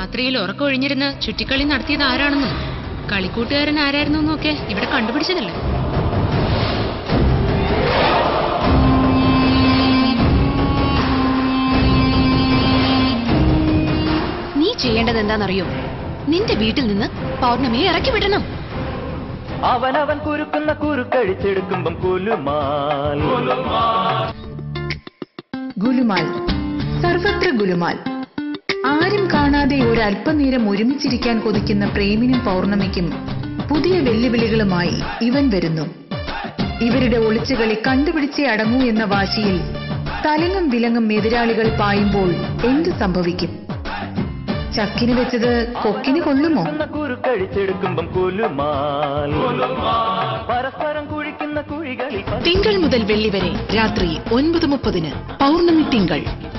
രാത്രിയിൽ ഉറക്കമൊഴിഞ്ഞിരുന്ന് ചുറ്റിക്കളി നടത്തിയത് ആരാണെന്നും കളിക്കൂട്ടുകാരൻ ആരായിരുന്നു എന്നൊക്കെ ഇവിടെ കണ്ടുപിടിച്ചതല്ലേ നീ ചെയ്യേണ്ടത് എന്താണെന്നറിയോ നിന്റെ വീട്ടിൽ നിന്ന് പൗർണമിയെ ഇറക്കി വിടണം അവനവൻ കുരുക്കുന്ന കുരുക്കഴിച്ചെടുക്കുമ്പം കുലുമാൽ ഗുലുമാൽ സർവത്ര ഗുലുമാൽ ആരും കാണാതെ ഒരല്പനേരം ഒരുമിച്ചിരിക്കാൻ കൊതിക്കുന്ന പ്രേമിനും പൗർണമിക്കും പുതിയ വെല്ലുവിളികളുമായി ഇവൻ വരുന്നു ഇവരുടെ ഒളിച്ചുകളി കണ്ടുപിടിച്ചേ അടങ്ങൂ എന്ന വാശിയിൽ തലങ്ങും വിലങ്ങും എതിരാളികൾ പായുമ്പോൾ എന്ത് സംഭവിക്കും ചക്കിന് വെച്ചത് കൊക്കിന് കൊള്ളുമോ കുരുക്കഴിച്ചെടുക്കുമ്പം കുലുമാൽ പരസ്പരം കുഴിക്കുന്ന കുഴികളിൽ തിങ്കൾ മുതൽ വെള്ളി വരെ രാത്രി ഒൻപത് മുപ്പതിന് പൗർണമി തിങ്കൾ